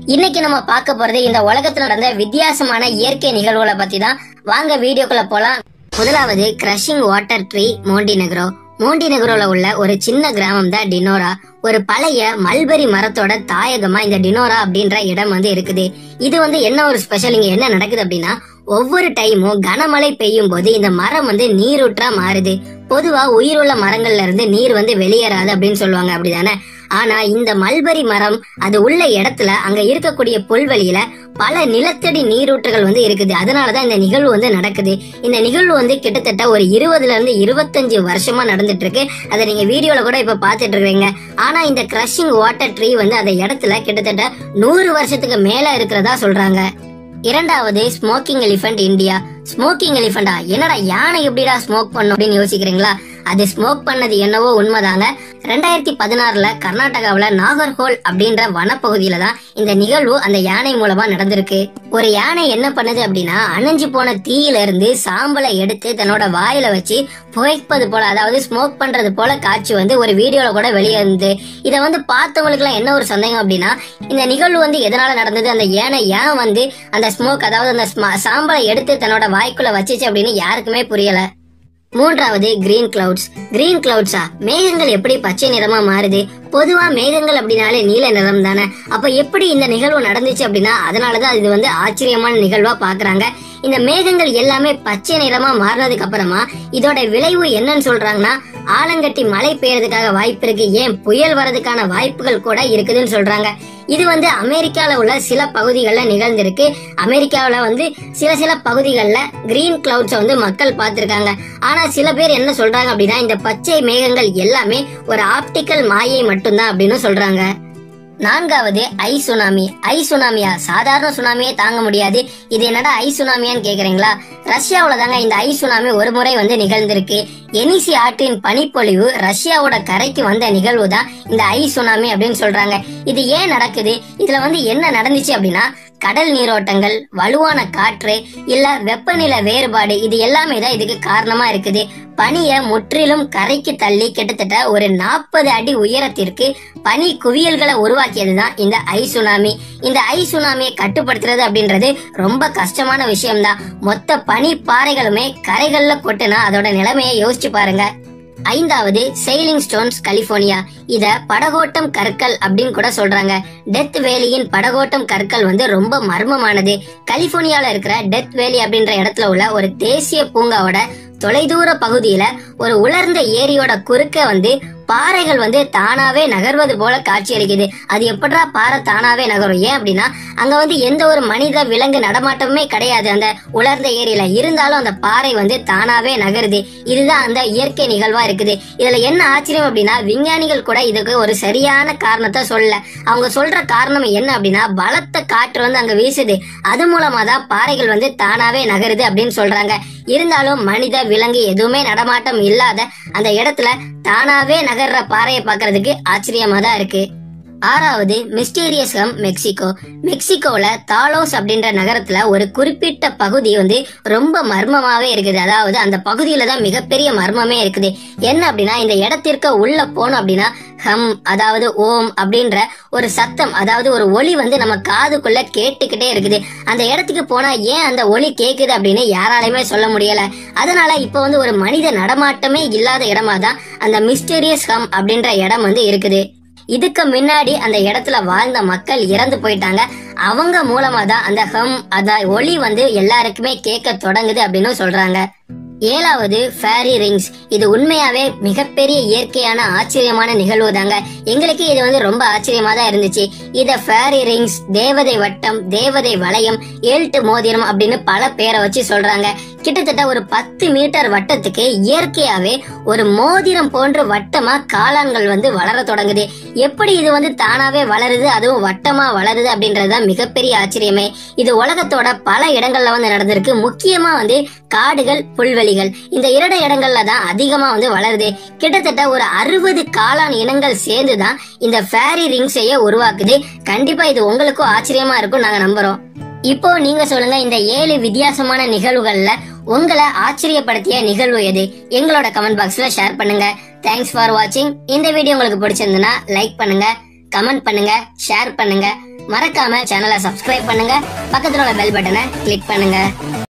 இன்னைக்கு நம்ம பார்க்க போறது இந்த உலகத்துல நடந்த வித்தியாசமான இயற்கை நிகழ்வுகளை பத்தி தான் வாங்க வீடியோக்குள்ள போலாம் முதலாவது கிரஷிங் வாட்டர் ட்ரீ மோண்டிநெக்ரோ மோண்டிநெக்ரோல உள்ள ஒரு சின்ன கிராமம் தான் டினோரா ஒரு பழைய மல்பெரி மரத்தோட தாயகமா இந்த டினோரா அப்படின்ற இடம் வந்து இருக்குது இது வந்து என்ன ஒரு ஸ்பெஷல் இங்க என்ன நடக்குது அப்படின்னா ஒவ்வொரு டைமும் கனமழை பெய்யும் போது இந்த மரம் வந்து நீரூற்றா மாறுது பொதுவா உயிருள்ள மரங்கள்ல இருந்து நீர் வந்து வெளியேறாது அப்படின்னு சொல்லுவாங்க அப்படிதானே ஆனா இந்த மல்பெரி மரம் அது உள்ள இடத்துல அங்க இருக்கக்கூடிய புல்வெளியில பல நிலத்தடி நீரூற்றுகள் வந்து இருக்குது அதனாலதான் இந்த நிகழ்வு வந்து நடக்குது இந்த நிகழ்வு வந்து கிட்டத்தட்ட ஒரு இருபதுல இருந்து இருபத்தஞ்சு வருஷமா நடந்துட்டு இருக்கு அதை நீங்க வீடியோல கூட இப்ப பாத்துட்டு இருக்கீங்க ஆனா இந்த கிரஷிங் வாட்டர் ட்ரீ வந்து அந்த இடத்துல கிட்டத்தட்ட நூறு வருஷத்துக்கு மேல இருக்கிறதா சொல்றாங்க இரண்டாவது ஸ்மோக்கிங் எலிஃபண்ட் இந்தியா ஸ்மோக்கிங் எலிஃபண்டா என்னடா யானை எப்படிடா ஸ்மோக் பண்ணும் அப்படின்னு யோசிக்கிறீங்களா அது ஸ்மோக் பண்ணது என்னவோ உண்மைதாங்க ரெண்டாயிரத்தி பதினாறுல கர்நாடகாவுல நாகர்ஹோல் அப்படின்ற வனப்பகுதியில தான் இந்த நிகழ்வு அந்த யானை மூலமா நடந்திருக்கு ஒரு யானை என்ன பண்ணுது அப்படின்னா அணைஞ்சு போன தீயில இருந்து சாம்பலை எடுத்து தன்னோட வாயில வச்சு புகைப்பது போல அதாவது ஸ்மோக் பண்றது போல காட்சி வந்து ஒரு வீடியோல கூட வெளியே இருந்து இதை வந்து பார்த்தவங்களுக்கு எல்லாம் என்ன ஒரு சந்தேகம் அப்படின்னா இந்த நிகழ்வு வந்து எதனால நடந்தது அந்த யானை ஏன் வந்து அந்த ஸ்மோக் அதாவது அந்த ஸ்ம- சாம்பலை எடுத்து தன்னோட வாய்க்குள்ள வச்சுச்சு அப்படின்னு யாருக்குமே புரியல மூன்றாவது கிரீன் கிளவுட்ஸ் கிரீன் கிளவுட்ஸா மேகங்கள் எப்படி பச்சை நிறமா மாறுது பொதுவா மேகங்கள் அப்படின்னாலே நீல நிறம் தானே அப்ப எப்படி இந்த நிகழ்வு நடந்துச்சு அப்படின்னா அதனாலதான் இது வந்து ஆச்சரியமான நிகழ்வா பாக்குறாங்க இந்த மேகங்கள் எல்லாமே பச்சை நிறமா மாறினதுக்கு அப்புறமா இதோட விளைவு என்னன்னு சொல்றாங்கன்னா ஆலங்கட்டி மழை பெய்யறதுக்காக வாய்ப்பு இருக்கு ஏன் புயல் வரதுக்கான வாய்ப்புகள் கூட இருக்குதுன்னு சொல்றாங்க இது வந்து அமெரிக்கால உள்ள சில பகுதிகளில் நிகழ்ந்திருக்கு அமெரிக்காவுல வந்து சில சில பகுதிகளில் கிரீன் கிளவுட்ஸ் வந்து மக்கள் பார்த்திருக்காங்க ஆனா சில பேர் என்ன சொல்றாங்க அப்படின்னா இந்த பச்சை மேகங்கள் எல்லாமே ஒரு ஆப்டிக்கல் மாயை மட்டும்தான் அப்படின்னு சொல்றாங்க நான்காவது ஐ சுனாமி ஐ சுனாமியா சாதாரண சுனாமியே தாங்க முடியாது இது என்னடா ஐ சுனாமியான்னு கேக்குறீங்களா ரஷ்யாவுல தாங்க இந்த ஐ சுனாமி ஒரு முறை வந்து நிகழ்ந்திருக்கு எனிசி ஆற்றின் பனிப்பொழிவு ரஷ்யாவோட கரைக்கு வந்த நிகழ்வு தான் இந்த ஐ சுனாமி அப்படின்னு சொல்றாங்க இது ஏன் நடக்குது இதுல வந்து என்ன நடந்துச்சு அப்படின்னா கடல் நீரோட்டங்கள் வலுவான காற்று இல்ல வெப்பநிலை வேறுபாடு இது எல்லாமே தான் இதுக்கு காரணமா இருக்குது பனிய முற்றிலும் கரைக்கு தள்ளி கிட்டத்தட்ட ஒரு நாற்பது அடி உயரத்திற்கு பனி குவியல்களை உருவாக்கியதுதான் இந்த ஐ சுனாமி இந்த ஐ சுனாமியை கட்டுப்படுத்துறது அப்படின்றது ரொம்ப கஷ்டமான விஷயம்தான் மொத்த பனி பாறைகளுமே கரைகள்ல கொட்டுனா அதோட நிலைமையை யோசிச்சு பாருங்க ஐந்தாவது செயிலிங் ஸ்டோன்ஸ் கலிபோர்னியா இத படகோட்டம் கற்கள் அப்படின்னு கூட சொல்றாங்க டெத் வேலியின் படகோட்டம் கற்கள் வந்து ரொம்ப மர்மமானது கலிபோர்னியால இருக்கிற டெத் வேலி அப்படின்ற இடத்துல உள்ள ஒரு தேசிய பூங்காவோட தொலைதூர பகுதியில ஒரு உலர்ந்த ஏரியோட குறுக்க வந்து பாறைகள் வந்து தானாவே நகர்வது போல காட்சி அளிக்குது அது எப்படா பாறை தானாவே நகரும் ஏன் அப்படின்னா அங்க வந்து எந்த ஒரு மனித விலங்கு நடமாட்டமுமே கிடையாது அந்த உலர்ந்த ஏரியில இருந்தாலும் அந்த பாறை வந்து தானாவே நகருது இதுதான் அந்த இயற்கை நிகழ்வா இருக்குது இதுல என்ன ஆச்சரியம் அப்படின்னா விஞ்ஞானிகள் கூட இதுக்கு ஒரு சரியான காரணத்தை சொல்லல அவங்க சொல்ற காரணம் என்ன அப்படின்னா பலத்த காற்று வந்து அங்க வீசுது அது மூலமா தான் பாறைகள் வந்து தானாவே நகருது அப்படின்னு சொல்றாங்க இருந்தாலும் மனித விலங்கு எதுவுமே நடமாட்டம் இல்லாத அந்த இடத்துல தானாவே நகர்ற பாறையை பார்க்கிறதுக்கு ஆச்சரியமா தான் இருக்கு ஆறாவது மிஸ்டீரியஸ் கம் மெக்சிகோ மெக்சிகோல தாலோஸ் அப்படின்ற நகரத்துல ஒரு குறிப்பிட்ட பகுதி வந்து ரொம்ப மர்மமாவே இருக்குது அதாவது அந்த பகுதியில தான் மிகப்பெரிய மர்மமே இருக்குது என்ன அப்படின்னா இந்த இடத்திற்கு உள்ள போனோம் அப்படின்னா ஹம் அதாவது ஓம் அப்படின்ற ஒரு சத்தம் அதாவது ஒரு ஒலி வந்து நம்ம காதுக்குள்ள கேட்டுக்கிட்டே இருக்குது அந்த இடத்துக்கு போனா ஏன் அந்த ஒலி கேக்குது அப்படின்னு யாராலையுமே சொல்ல முடியல அதனால இப்ப வந்து ஒரு மனித நடமாட்டமே இல்லாத இடமா தான் அந்த மிஸ்டீரியஸ் ஹம் அப்படின்ற இடம் வந்து இருக்குது இதுக்கு முன்னாடி அந்த இடத்துல வாழ்ந்த மக்கள் இறந்து போயிட்டாங்க அவங்க மூலமா தான் அந்த ஹம் அத ஒலி வந்து எல்லாருக்குமே கேட்க தொடங்குது அப்படின்னு சொல்றாங்க ஏழாவது ஃபேரி ரிங்ஸ் இது உண்மையாவே மிகப்பெரிய இயற்கையான ஆச்சரியமான நிகழ்வு தாங்க எங்களுக்கு இது வந்து ரொம்ப ஆச்சரியமா தான் இருந்துச்சு இத ஃபேரி ரிங்ஸ் தேவதை வட்டம் தேவதை வளையம் ஏல்ட்டு மோதிரம் அப்படின்னு பல பேரை வச்சு சொல்றாங்க கிட்டத்தட்ட ஒரு பத்து மீட்டர் வட்டத்துக்கு இயற்கையாவே ஒரு மோதிரம் போன்ற வட்டமா காளான்கள் வந்து வளர தொடங்குது எப்படி இது வந்து தானாவே வளருது அதுவும் வட்டமா வளருது அப்படின்றதுதான் மிகப்பெரிய ஆச்சரியமே இது உலகத்தோட பல இடங்கள்ல வந்து நடந்திருக்கு முக்கியமா வந்து காடுகள் புல்வெளிகள் இந்த இரண்டு இடங்கள்ல தான் அதிகமா வந்து வளருது கிட்டத்தட்ட ஒரு அறுபது காளான் இனங்கள் சேர்ந்துதான் இந்த ஃபேரி ரிங்ஸையே உருவாக்குது கண்டிப்பா இது உங்களுக்கும் ஆச்சரியமா இருக்கும் நாங்க நம்புறோம் இப்போ நீங்க சொல்லுங்க இந்த ஏழு வித்தியாசமான நிகழ்வுகள்ல உங்களை ஆச்சரியப்படுத்திய நிகழ்வு எது எங்களோட கமெண்ட் பாக்ஸ்ல ஷேர் பண்ணுங்க தேங்க்ஸ் ஃபார் வாட்சிங் இந்த வீடியோ உங்களுக்கு பிடிச்சிருந்ததுன்னா லைக் பண்ணுங்க கமெண்ட் பண்ணுங்க ஷேர் பண்ணுங்க மறக்காம சேனலை சப்ஸ்கிரைப் பண்ணுங்க பக்கத்துல உள்ள பெல் பட்டனை கிளிக் பண்ணுங்க